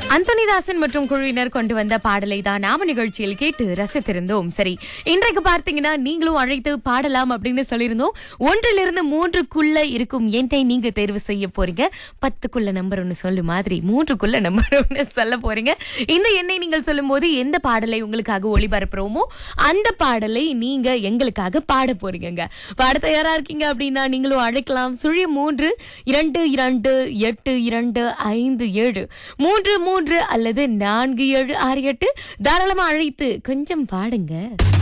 அந்தோனிதாசன் மற்றும் குழுவினர் கொண்டு வந்த பாடலை தான் நாம நிகழ்ச்சியில் கேட்டு ரசித்திருந்தோம் சரி இன்றைக்கு பார்த்தீங்கன்னா நீங்களும் அழைத்து பாடலாம் அப்படின்னு சொல்லியிருந்தோம் ஒன்றிலிருந்து மூன்றுக்குள்ள இருக்கும் எண்ணை நீங்க தேர்வு செய்ய போறீங்க பத்துக்குள்ள நம்பர் ஒன்று சொல்லு மாதிரி மூன்றுக்குள்ள நம்பர் ஒன்று சொல்ல போறீங்க இந்த எண்ணை நீங்கள் சொல்லும்போது எந்த பாடலை உங்களுக்காக ஒளிபரப்புறோமோ அந்த பாடலை நீங்க எங்களுக்காக பாட போறீங்க பாட தயாரா இருக்கீங்க அப்படின்னா நீங்களும் அழைக்கலாம் சுழி மூன்று இரண்டு இரண்டு எட்டு இரண்டு ஐந்து ஏழு மூன்று மூன்று அல்லது நான்கு ஏழு ஆறு எட்டு தாராளமா அழைத்து கொஞ்சம் பாடுங்க